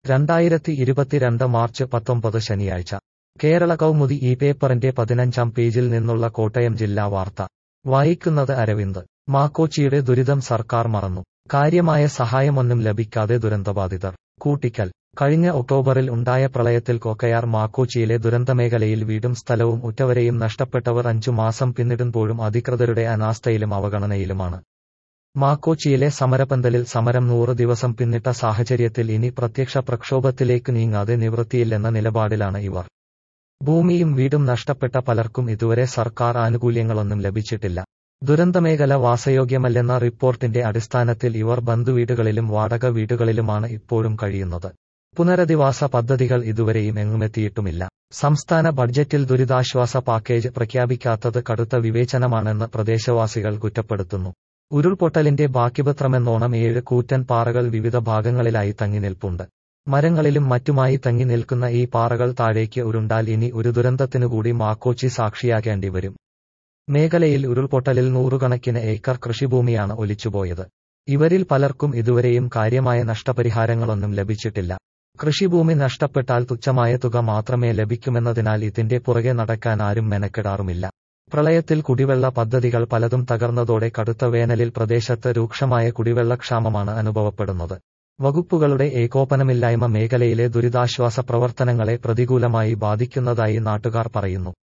രണ്ടായിരത്തി ഇരുപത്തിരണ്ട് മാർച്ച് പത്തൊമ്പത് ശനിയാഴ്ച കേരള കൗമുദി ഈ പേപ്പറിന്റെ പതിനഞ്ചാം പേജിൽ നിന്നുള്ള കോട്ടയം ജില്ലാ വാർത്ത വായിക്കുന്നത് അരവിന്ദ് മാക്കോച്ചിയുടെ ദുരിതം സർക്കാർ മറന്നു കാര്യമായ സഹായമൊന്നും ലഭിക്കാതെ ദുരന്തബാധിതർ കൂട്ടിക്കൽ കഴിഞ്ഞ ഒക്ടോബറിൽ ഉണ്ടായ പ്രളയത്തിൽ കൊക്കയാർ മാക്കോച്ചിയിലെ ദുരന്തമേഖലയിൽ വീടും സ്ഥലവും ഉറ്റവരെയും നഷ്ടപ്പെട്ടവർ അഞ്ചു മാസം പിന്നിടുമ്പോഴും അധികൃതരുടെ അനാസ്ഥയിലും അവഗണനയിലുമാണ് മാക്കോച്ചിയിലെ സമരപന്തലിൽ സമരം നൂറ് ദിവസം പിന്നിട്ട സാഹചര്യത്തിൽ ഇനി പ്രത്യക്ഷ പ്രക്ഷോഭത്തിലേക്ക് നീങ്ങാതെ നിവൃത്തിയില്ലെന്ന നിലപാടിലാണ് ഇവർ ഭൂമിയും വീടും നഷ്ടപ്പെട്ട പലർക്കും ഇതുവരെ സർക്കാർ ആനുകൂല്യങ്ങളൊന്നും ലഭിച്ചിട്ടില്ല ദുരന്തമേഖല വാസയോഗ്യമല്ലെന്ന റിപ്പോർട്ടിന്റെ അടിസ്ഥാനത്തിൽ ഇവർ ബന്ധുവീടുകളിലും വാടക വീടുകളിലുമാണ് ഇപ്പോഴും കഴിയുന്നത് പുനരധിവാസ പദ്ധതികൾ ഇതുവരെയും എങ്ങുമെത്തിയിട്ടുമില്ല സംസ്ഥാന ബഡ്ജറ്റിൽ ദുരിതാശ്വാസ പാക്കേജ് പ്രഖ്യാപിക്കാത്തത് കടുത്ത വിവേചനമാണെന്ന് പ്രദേശവാസികൾ കുറ്റപ്പെടുത്തുന്നു ഉരുൾപൊട്ടലിന്റെ ബാക്കിപത്രമെന്നോണം ഏഴ് കൂറ്റൻ പാറകൾ വിവിധ ഭാഗങ്ങളിലായി തങ്ങി നിൽപ്പുണ്ട് മരങ്ങളിലും മറ്റുമായി തങ്ങി നിൽക്കുന്ന ഈ പാറകൾ താഴേക്ക് ഉരുണ്ടാൽ ഇനി ഒരു ദുരന്തത്തിനുകൂടി മാക്കോച്ചി സാക്ഷിയാകേണ്ടി വരും മേഖലയിൽ ഉരുൾപൊട്ടലിൽ നൂറുകണക്കിന് ഏക്കർ കൃഷിഭൂമിയാണ് ഒലിച്ചുപോയത് ഇവരിൽ പലർക്കും ഇതുവരെയും കാര്യമായ നഷ്ടപരിഹാരങ്ങളൊന്നും ലഭിച്ചിട്ടില്ല കൃഷിഭൂമി നഷ്ടപ്പെട്ടാൽ തുച്ഛമായ തുക മാത്രമേ ലഭിക്കുമെന്നതിനാൽ ഇതിന്റെ പുറകെ നടക്കാൻ ആരും മെനക്കെടാറുമില്ല പ്രളയത്തിൽ കുടിവെള്ള പദ്ധതികൾ പലതും തകർന്നതോടെ കടുത്ത വേനലിൽ പ്രദേശത്ത് രൂക്ഷമായ കുടിവെള്ളക്ഷാമമാണ് അനുഭവപ്പെടുന്നത് വകുപ്പുകളുടെ ഏകോപനമില്ലായ്മ മേഖലയിലെ ദുരിതാശ്വാസ പ്രവർത്തനങ്ങളെ പ്രതികൂലമായി ബാധിക്കുന്നതായി നാട്ടുകാർ പറയുന്നു